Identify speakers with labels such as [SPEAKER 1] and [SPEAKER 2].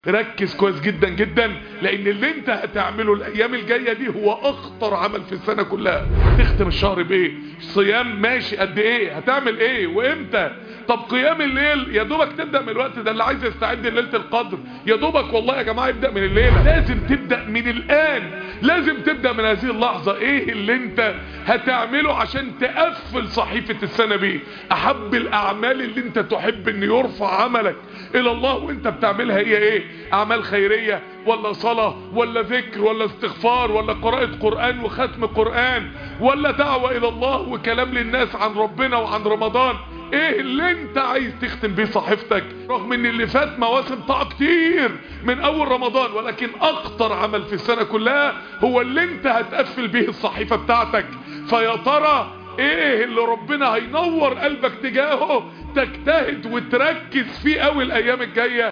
[SPEAKER 1] ركز كويس جدا جدا لان اللي انت هتعمله الايام الجاية دي هو اخطر عمل في السنة كلها تختم الشهر بايه صيام ماشي قد ايه هتعمل ايه وامتى طب قيام الليل يا دوبك تبدأ من الوقت ده اللي عايز يستعد ليلة القدر يا دوبك والله يا جماعة يبدأ من الليلة لازم تبدأ من الان لازم تبدأ من هذه اللحظة ايه اللي انت هتعمله عشان تقفل صحيفة السنة بيه احب الاعمال اللي انت تحب ان يرفع عملك الى الله وانت بتعملها هي ايه اعمال خيرية ولا صلاة ولا ذكر ولا استغفار ولا قراءة قرآن وختم قرآن ولا دعوة الى الله وكلام للناس عن ربنا وعن رمضان ايه اللي انت عايز تختم بيه صحيفتك رغم ان اللي فات مواسم طاعة كتير من اول رمضان ولكن اخطر عمل في السنة كلها هو اللي انت هتقفل بيه الصحيفة بتاعتك فيا ترى ايه اللي ربنا هينور قلبك تجاهه تجتهد وتركز فيه قوي الايام الجاية